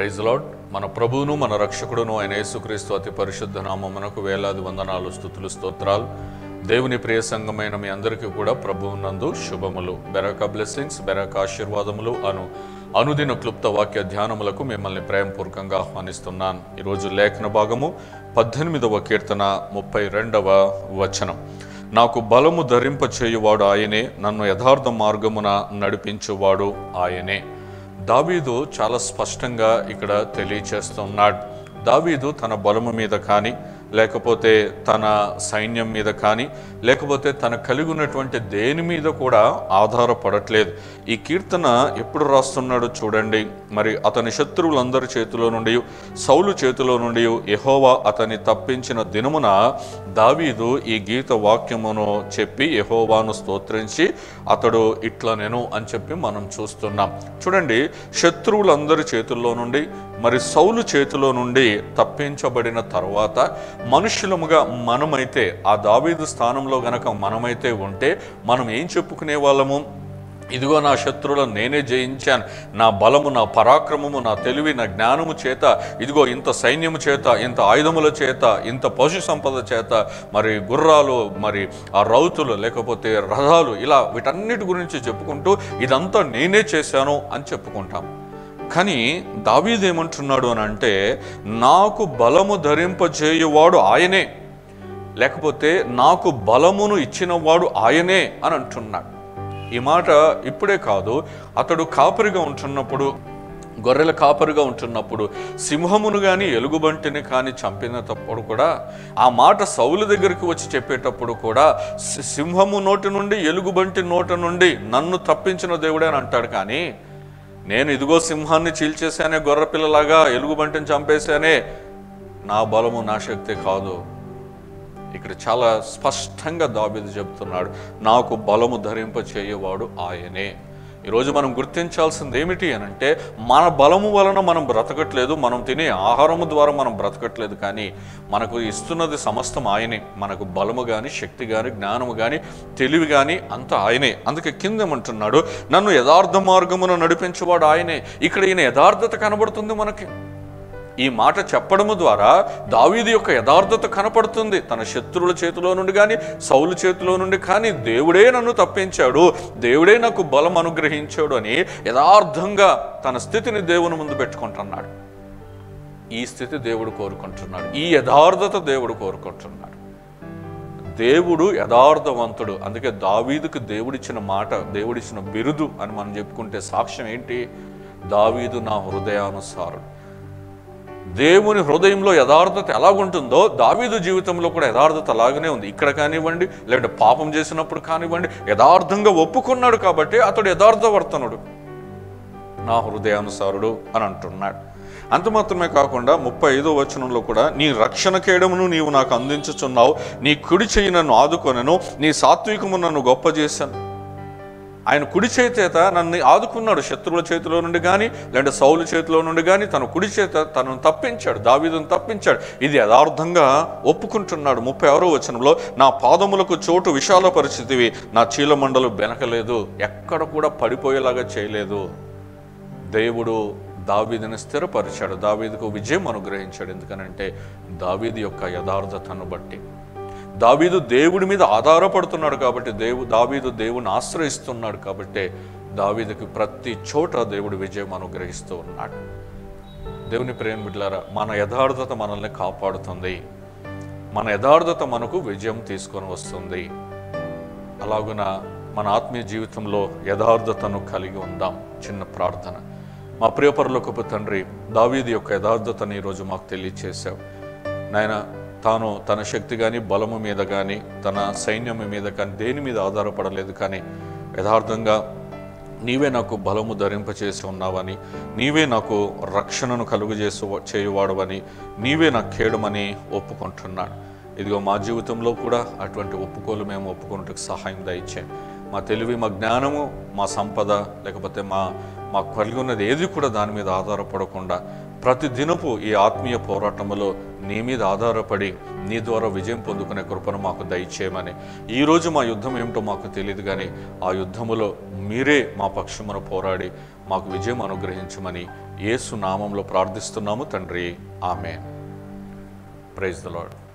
praise lord మన ప్రభువును మన రక్షకుడును ఆయన యేసుక్రీస్తు అతి పరిశుద్ధ నామమునకు వేలాది వందనాలు స్థుతులు స్తోత్రాలు దేవుని ప్రియ సంఘమైన మీ అందరికీ కూడా ప్రభువునందు శుభములు బెరక బ్లెస్సింగ్స్ బెరక ఆశీర్వాదములు అను అనుదిన క్లుప్త వాక్య ధ్యానములకు మిమ్మల్ని ప్రేమపూర్వకంగా ఆహ్వానిస్తున్నాను ఈరోజు లేఖన భాగము పద్దెనిమిదవ కీర్తన ముప్పై రెండవ వచనం నాకు బలము ధరింప చేయువాడు ఆయనే నన్ను యథార్థ మార్గమున నడిపించువాడు ఆయనే దావీదు చాలా స్పష్టంగా ఇక్కడ తెలియచేస్తున్నాడు దావీదు తన బలము మీద కానీ లేకపోతే తన సైన్యం మీద కానీ లేకపోతే తన కలిగి ఉన్నటువంటి దేని మీద కూడా ఆధారపడట్లేదు ఈ కీర్తన ఎప్పుడు రాస్తున్నాడో చూడండి మరి అతని శత్రువులందరి చేతిలో నుండి సౌలు చేతిలో నుండి యెహోవా అతన్ని తప్పించిన దినమున దావీదు ఈ గీత వాక్యమును చెప్పి యెహోవాను స్తోత్రించి అతడు ఇట్లా నేను అని చెప్పి మనం చూస్తున్నాం చూడండి శత్రువులందరి చేతుల్లో నుండి మరి సౌలు చేతిలో నుండి తప్పించబడిన తర్వాత మనుషులముగా మనమైతే ఆ దావీదు స్థానంలో గనక మనమైతే ఉంటే మనం ఏం చెప్పుకునే వాళ్ళము ఇదిగో నా శత్రువులను నేనే జయించాను నా బలము నా పరాక్రమము నా తెలివి నా జ్ఞానము చేత ఇదిగో ఇంత సైన్యము చేత ఇంత ఆయుధముల చేత ఇంత పశు సంపద చేత మరి గుర్రాలు మరి ఆ రౌతులు లేకపోతే రథాలు ఇలా వీటన్నిటి గురించి చెప్పుకుంటూ ఇదంతా నేనే చేశాను అని చెప్పుకుంటాం కానీ దావీదు ఏమంటున్నాడు అని అంటే నాకు బలము ధరింపజేయువాడు ఆయనే లేకపోతే నాకు బలమును ఇచ్చినవాడు ఆయనే అని అంటున్నాడు ఈ మాట ఇప్పుడే కాదు అతడు కాపరిగా ఉంటున్నప్పుడు గొర్రెల కాపరిగా ఉంటున్నప్పుడు సింహమును కానీ ఎలుగుబంటిని కానీ చంపినప్పుడు కూడా ఆ మాట సౌలు దగ్గరికి వచ్చి చెప్పేటప్పుడు కూడా సి- సింహము నోటి నుండి ఎలుగుబంటి నోటి నుండి నన్ను తప్పించిన దేవుడే అని అంటాడు కానీ నేను ఇదిగో సింహాన్ని చీల్చేశానే గొర్రె పిల్లలాగా ఎలుగుబంటిని చంపేశానే నా బలము నా శక్తి కాదు ఇక్కడ చాలా స్పష్టంగా దాబీదు చెప్తున్నాడు నాకు బలము ధరింప చేయవాడు ఆయనే ఈరోజు మనం గుర్తించాల్సింది ఏమిటి అని అంటే మన బలము వలన మనం బ్రతకట్లేదు మనం తినే ఆహారము ద్వారా మనం బ్రతకట్లేదు కానీ మనకు ఇస్తున్నది సమస్తం ఆయనే మనకు బలము కానీ శక్తి కానీ జ్ఞానము కానీ తెలివి కానీ అంత ఆయనే అందుకే కింద ఏమంటున్నాడు నన్ను యథార్థ మార్గమును నడిపించేవాడు ఆయనే ఇక్కడ ఈయన యథార్థత కనబడుతుంది మనకి ఈ మాట చెప్పడము ద్వారా దావీదు యొక్క యథార్థత కనపడుతుంది తన శత్రువుల చేతిలో నుండి కానీ సౌలు చేతిలో నుండి కానీ దేవుడే నన్ను తప్పించాడు దేవుడే నాకు బలం అనుగ్రహించాడు అని యథార్థంగా తన స్థితిని దేవుని ముందు పెట్టుకుంటున్నాడు ఈ స్థితి దేవుడు కోరుకుంటున్నాడు ఈ యథార్థత దేవుడు కోరుకుంటున్నాడు దేవుడు యథార్థవంతుడు అందుకే దావీదుకు దేవుడిచ్చిన మాట దేవుడిచ్చిన బిరుదు అని మనం చెప్పుకుంటే సాక్ష్యం ఏంటి దావీదు నా హృదయానుసారుడు దేవుని హృదయంలో యథార్థత ఎలాగుంటుందో దావీదు జీవితంలో కూడా యథార్థత అలాగనే ఉంది ఇక్కడ కానివ్వండి లేదంటే పాపం చేసినప్పుడు కానివ్వండి యథార్థంగా ఒప్పుకున్నాడు కాబట్టి అతడు యథార్థవర్తనుడు నా హృదయానుసారుడు అని అంటున్నాడు అంత మాత్రమే కాకుండా ముప్పై ఐదో వచనంలో కూడా నీ రక్షణ కేడమును నీవు నాకు అందించుచున్నావు నీ కుడి చెయ్యి నన్ను ఆదుకొనను నీ సాత్వికము నన్ను గొప్ప చేశాను ఆయన కుడి చేతి చేత నన్ను ఆదుకున్నాడు శత్రువుల చేతిలో నుండి కానీ లేదంటే సౌలు చేతిలో నుండి కానీ తన కుడి చేత తనను తప్పించాడు దావీదును తప్పించాడు ఇది యథార్థంగా ఒప్పుకుంటున్నాడు ముప్పై ఆరో వచనంలో నా పాదములకు చోటు విశాల పరిస్థితివి నా చీలమండలు బెనకలేదు ఎక్కడ కూడా పడిపోయేలాగా చేయలేదు దేవుడు దావీదుని స్థిరపరిచాడు దావీదుకు విజయం అనుగ్రహించాడు ఎందుకనంటే దావీదు యొక్క యథార్థతను బట్టి దావీదు దేవుడి మీద ఆధారపడుతున్నాడు కాబట్టి దేవు దావీదు దేవుని ఆశ్రయిస్తున్నాడు కాబట్టి దావీదుకి ప్రతి చోట దేవుడు విజయం అనుగ్రహిస్తూ ఉన్నాడు దేవుని ప్రేమ బిడ్డలారా మన యథార్థత మనల్ని కాపాడుతుంది మన యథార్థత మనకు విజయం తీసుకొని వస్తుంది అలాగున మన ఆత్మీయ జీవితంలో యథార్థతను కలిగి ఉందాం చిన్న ప్రార్థన మా ప్రియపరలోకపు తండ్రి దావీది యొక్క యథార్థతని ఈరోజు మాకు తెలియచేశావు నాయన తాను తన శక్తి కానీ బలము మీద కానీ తన సైన్యం మీద కానీ దేని మీద ఆధారపడలేదు కానీ యథార్థంగా నీవే నాకు బలము ధరింపచేసి ఉన్నావని నీవే నాకు రక్షణను కలుగజేసు చేయువాడవని నీవే నాకు ఖేడమని ఒప్పుకుంటున్నాడు ఇదిగో మా జీవితంలో కూడా అటువంటి ఒప్పుకోలు మేము ఒప్పుకున్నట్టుకు సహాయం దయచేయండి మా తెలివి మా జ్ఞానము మా సంపద లేకపోతే మా మాకు కలిగి ఉన్నది ఏది కూడా దాని మీద ఆధారపడకుండా ప్రతి దినపు ఈ ఆత్మీయ పోరాటంలో నీ మీద ఆధారపడి నీ ద్వారా విజయం పొందుకునే కృపను మాకు దయచేయమని ఈరోజు మా యుద్ధం ఏమిటో మాకు తెలియదు కానీ ఆ యుద్ధములో మీరే మా పక్షమున పోరాడి మాకు విజయం అనుగ్రహించమని యేసు నామంలో ప్రార్థిస్తున్నాము తండ్రి ఆమె ప్రైజ్ ద లాడ్